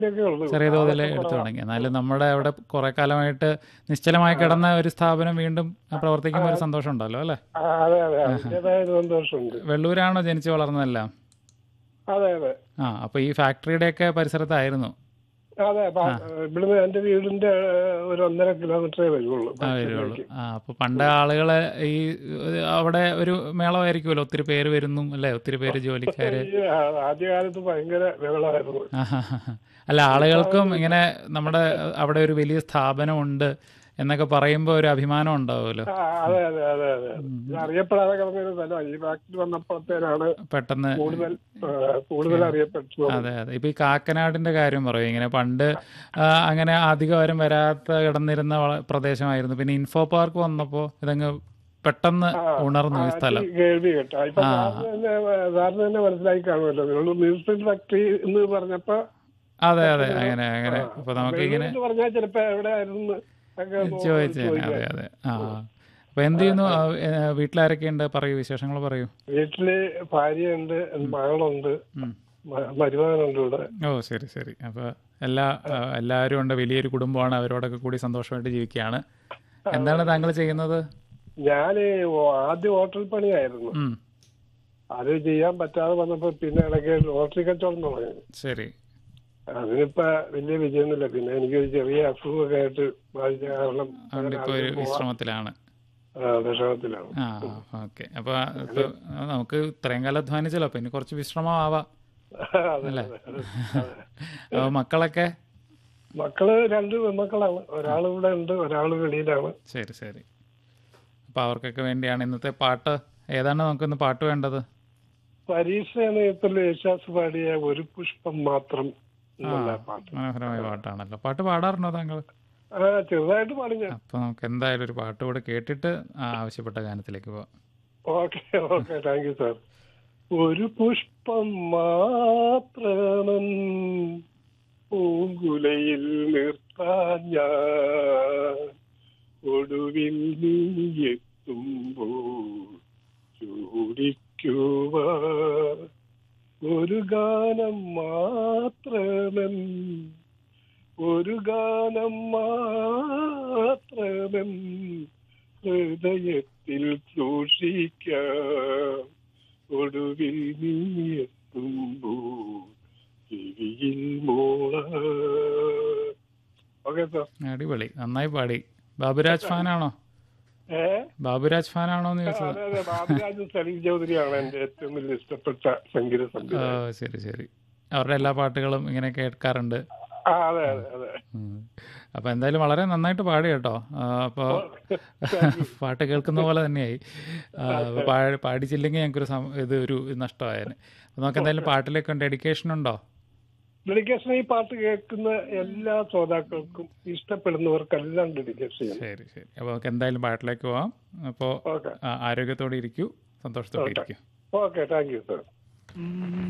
ഇതൊക്കെ ഉള്ളൂ ചെറിയ തോതിൽ ആളൊക്കെ എടുത്തു കുറവാ. തുടങ്ങി എന്നാലും നമ്മുടെ അവിടെ കുറെ കാലമായിട്ട് നിശ്ചലമായി കിടന്ന ഒരു സ്ഥാപനം വീണ്ടും പ്രവർത്തിക്കുമ്പോൾ ഒരു സന്തോഷം ഉണ്ടല്ലോ അല്ലേ ആ, അതെ അതെ അതിൻ്റെതായ ഒരു സന്തോഷമുണ്ട് വെള്ളൂരാണോ ജനിച്ചു വളർന്നതെല്ലാം അതെ അതെ ആ അപ്പൊ ഈ ഫാക്ടറിയുടെയൊക്കെ പരിസരത്തായിരുന്നു അതെ അപ്പൊ ഇവിടുന്ന് എന്റെ വീടിന്റെ ഏഹ്, ഒരു ഒന്നര കിലോമീറ്ററേ വരുള്ളൂ ആ വരുള്ളൂ ആ അപ്പൊ പണ്ട് ആളുകള് ഈ ഏഹ്, അവിടെ ഒരു മേളമായിരിക്കുമല്ലോ ഒത്തിരി പേര് വരുന്നു അല്ലേ ഒത്തിരി പേര് ജോലിക്കാര് ഈ ആ- ആദ്യകാലത്ത് ഭയങ്കര ബഹളമായിരുന്നു ആഹാഹാ. അല്ല ആളുകൾക്കും ഇങ്ങനെ നമ്മുടെ അവിടെ ഒരു വലിയ സ്ഥാപനമുണ്ട് എന്നൊക്കെ പറയുമ്പോൾ ഒരു അഭിമാനം ഉണ്ടാവുമല്ലോ ആ, അതെ അതെ അതെ അതെ ഇത് അറിയപ്പെടാതെ കിടന്നൊരു സ്ഥലമാണ് ഈ ഫാക്ടറി വന്നപ്പോഴത്തേനാണ് പെട്ടെന്ന് കൂടുതൽ ആ, കൂടുതൽ അറിയപ്പെട്ടു അതെ അതെ ഇപ്പൊ ഈ കാക്കനാടിന്റെ കാര്യം പറയും ഇങ്ങനെ പണ്ട് ആ, അങ്ങനെ അധികം വരാത്ത കിടന്നിരുന്ന വള- പ്രദേശമായിരുന്നു പിന്നെ ഇൻഫോ പാർക്ക് വന്നപ്പോ ഇതങ്ങ് പെട്ടെന്ന് ഉണർന്നു ഈ സ്ഥലം ഈ കേൾവി കേട്ടോ ഇപ്പൊ സാറിന് തന്നെ സാറിന് തന്നെ മനസ്സിലാക്കി കാണുമല്ലോ നിങ്ങൾ മ്യൂസിക് ഫാക്ടറി എന്ന് പറഞ്ഞപ്പോ അതെ അതെ അങ്ങനെ അങ്ങനെ അപ്പൊ നമുക്ക് ഇങ്ങനെ എന്ന് പറഞ്ഞാൽ ചിലപ്പോ എവിടെ ആയിരുന്നു ഒക്കെ ഒന്ന് ചോദിച്ചേ അതെ അതെ ആ അപ്പൊ എന്ത് ചെയ്യുന്നു ആ, ഏ, വീട്ടിലാരൊക്കെ ഉണ്ട് പറയൂ വിശേഷങ്ങൾ പറയൂ വീട്ടില് ഭാര്യയുണ്ട് മകളുണ്ട് ഉം. മ- മരുമകനുണ്ട് ഇവിടെ ഓ ശരി ശരി അപ്പോൾ എല്ലാ ആ, എല്ലാവരും ഉണ്ട് വലിയൊരു കുടുംബമാണ് അവരോടൊക്കെ കൂടി സന്തോഷമായിട്ട് ജീവിക്കുകയാണ് എന്താണ് താങ്കൾ ചെയ്യുന്നത് ഞാന് ഓ- ആദ്യം ഹോട്ടൽ പണിയായിരുന്നു ഉം, അത് ചെയ്യാൻ പറ്റാതെ വന്നപ്പോ പിന്നെ ഇടയ്ക്ക് ലോട്ടറി കച്ചവടം തുടങ്ങി ശരി അതിനിപ്പോ വലിയ വിജയമൊന്നുമില്ല പിന്നെ എനിക്കൊരു ചെറിയ അസുഖമൊക്കെ ആയിട്ട് ബാധിച്ച കാരണം അതുകൊണ്ട് ഇപ്പോൾ ഒരു വിശ്രമത്തിലാണ് ആ, വിഷമത്തിലാണ് ആ ഓക്കെ അപ്പോൾ ഇപ്പോൾ നമുക്ക് ഇത്രയും കാലം അധ്വാനിച്ചല്ലോ അപ്പോൾ ഇനി കുറച്ച് വിശ്രമം ആവാം അതെ, അല്ലേ അതെ, അതെ. അപ്പോൾ മക്കളൊക്കെ മക്കള് രണ്ട് പെൺമക്കളാണ് ഒരാൾ ഇവിടെ ഉണ്ട് ഒരാൾ വെളിയിലാണ് ശരി ശരി അപ്പോൾ അവർക്കൊക്കെ വേണ്ടിയാണ് ഇന്നത്തെ പാട്ട് ഏതാണ് നമുക്കിന്ന് പാട്ട് വേണ്ടത് പരീക്ഷ നേരത്തിൽ യേശാസ് പാടിയ ഒരു പുഷ്പം മാത്രം എന്നുള്ള പാട്ട് മനോഹരമായ പാട്ടാണല്ലോ പാട്ട് പാടാറുണ്ടോ താങ്കൾ ആ ചെറുതായിട്ട് പാടി ഞാൻ അപ്പോൾ നമുക്ക് എന്തായാലും ഒരു പാട്ട് കൂടെ കേട്ടിട്ട് ആ ആവശ്യപ്പെട്ട ഗാനത്തിലേക്ക് പോവാം okay okay thank you sir ഒരു പുഷ്പം മാത്രമൻ പൂങ്കുലയിൽ നിർത്താൻ ഞാൻ ഒടുവിൽ നീ എത്തുമ്പോൾ ചൂടിക്കുവ ഒരു ഗാനം മാത്രമൻ ഒരു ഗാനം മാത്രമൻ ഹൃദയത്തിൽ സൂക്ഷിക്കാം ഒടുവിൽ നീ എത്തുമ്പോൾ ചെവിയിൽ മോള ഓക്കെ സാർ അടിപൊളി നന്നായി പാടി ബാബുരാജ് ഫാനാണോ ഏ ബാബുരാജ് ഫാനാണോ എന്ന് ചോദിച്ചത് അതെ അതെ ബാബുരാജ് സലീം ചൗധരിയാണ് എന്റെ ഏറ്റവും വലിയ ഇഷ്ടപ്പെട്ട സംഗീത ഓ സംവിധാനം ശരി ശരി അവരുടെ എല്ലാ പാട്ടുകളും ഇങ്ങനെ കേൾക്കാറുണ്ട് ആ അതെ അതെ അതെ ഉം. അപ്പൊ എന്തായാലും വളരെ നന്നായിട്ട് പാടി കേട്ടോ ആ, അപ്പൊ പാട്ട് കേൾക്കുന്ന പോലെ തന്നെയായി ആ, അപ്പൊ പാ- പാടിച്ചില്ലെങ്കിൽ ഞങ്ങൾക്കൊരു സം- ഇത് ഒരു നഷ്ടമായേനെ അപ്പൊ നമുക്ക് എന്തായാലും പാട്ടിലേക്ക് ഡെഡിക്കേഷൻ ഉണ്ടോ ഡെഡിക്കേഷൻ ഈ പാട്ട് കേൾക്കുന്ന എല്ലാ ശ്രോതാക്കൾക്കും ഇഷ്ടപ്പെടുന്നവർക്കെല്ലാം ഡെഡിക്കേഷൻ ചെയ്യണം ശരി ശരി അപ്പൊ നമുക്ക് എന്തായാലും പാട്ടിലേക്ക് പോവാം അപ്പോൾ ഓക്കെ ആരോഗ്യത്തോടെ ഇരിക്കൂ സന്തോഷത്തോടെ ഇരിക്കൂ ഓക്കെ താങ്ക് യു സാർ